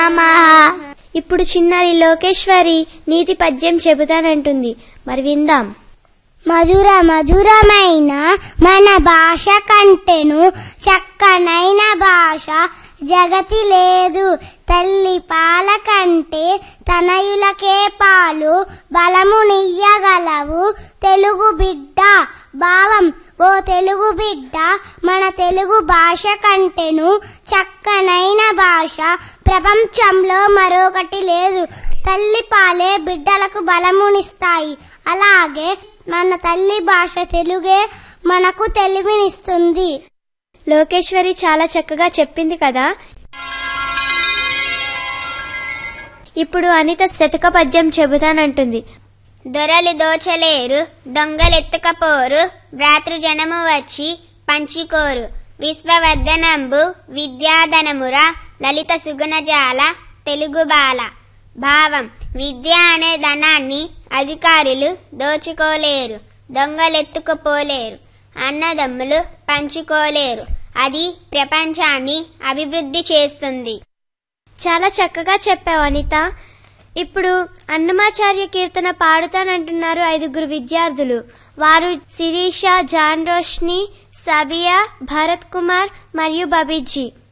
నమః ఇప్పుడు చిన్నారి లోకేశ్వరి నీతి పద్యం చెబుతానంటుంది మరి విందాం మధుర మధురమైన మన భాష కంటెను చక్కనైన భాష జగతి లేదు తల్లి పాల కంటే తనయులకే పాలు బలమునియ్యగలవు తెలుగు బిడ్డ భావం ఓ తెలుగు బిడ్డ మన తెలుగు భాష కంటెను చక్కనైన భాష ప్రపంచంలో మరొకటి లేదు తల్లి పాలే బిడ్డలకు బలమునిస్తాయి అలాగే మన తల్లి భాష తెలుగే మనకు తెలివినిస్తుంది లోకేశ్వరి చాలా చక్కగా చెప్పింది కదా ఇప్పుడు అనిత శతక పద్యం చెబుతానంటుంది దొరలు దోచలేరు దొంగలెత్తుకపోరు భ్రాతృజనము వచ్చి పంచుకోరు విశ్వవర్ధనంబు విద్యాధనమురా లలిత సుగుణజాల తెలుగు బాల భావం విద్య అనే ధనాన్ని అధికారులు దోచుకోలేరు దొంగలెత్తుకుపోలేరు అన్నదమ్ములు పంచుకోలేరు అది ప్రపంచాన్ని అభివృద్ధి చేస్తుంది చాలా చక్కగా చెప్పావు అనిత ఇప్పుడు అన్నమాచార్య కీర్తన పాడుతానంటున్నారు ఐదుగురు విద్యార్థులు వారు శిరీష జాన్ రోష్ని సబియా భరత్ కుమార్ మరియు బబిజీ